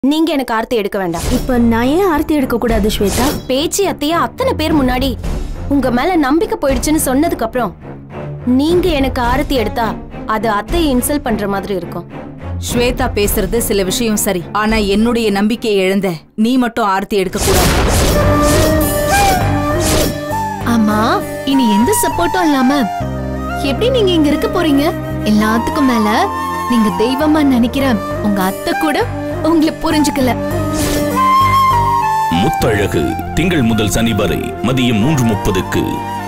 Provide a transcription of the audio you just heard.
நீங்க எனக்கு ஆர்த்தி எடுக்க வேண்டாம் இப்ப நான் ஏன் ஆர்த்தி எடுக்க கூடாது ஸ்வேதா பேச்சு அத்தையா அத்தனை பேர் முன்னாடி உங்க மேல நம்பிக்கை போயிடுச்சுன்னு சொன்னதுக்கு அப்புறம் நீங்க எனக்கு ஆரத்தி எடுத்தா அது அத்தையை இன்சல்ட் பண்ற மாதிரி இருக்கும் ஸ்வேதா பேசுறது சில விஷயம் சரி ஆனா என்னுடைய நம்பிக்கையை இழந்த நீ மட்டும் ஆர்த்தி எடுக்க கூடாது ஆமா இனி எந்த சப்போர்ட்டும் இல்லாம எப்படி நீங்க இங்க இருக்க போறீங்க எல்லாத்துக்கும் மேல நீங்க தெய்வமா நினைக்கிற உங்க அத்தை கூட உங்களை புரிஞ்சுக்கல முத்தழகு திங்கள் முதல் சனி வரை மதியம் மூன்று முப்பதுக்கு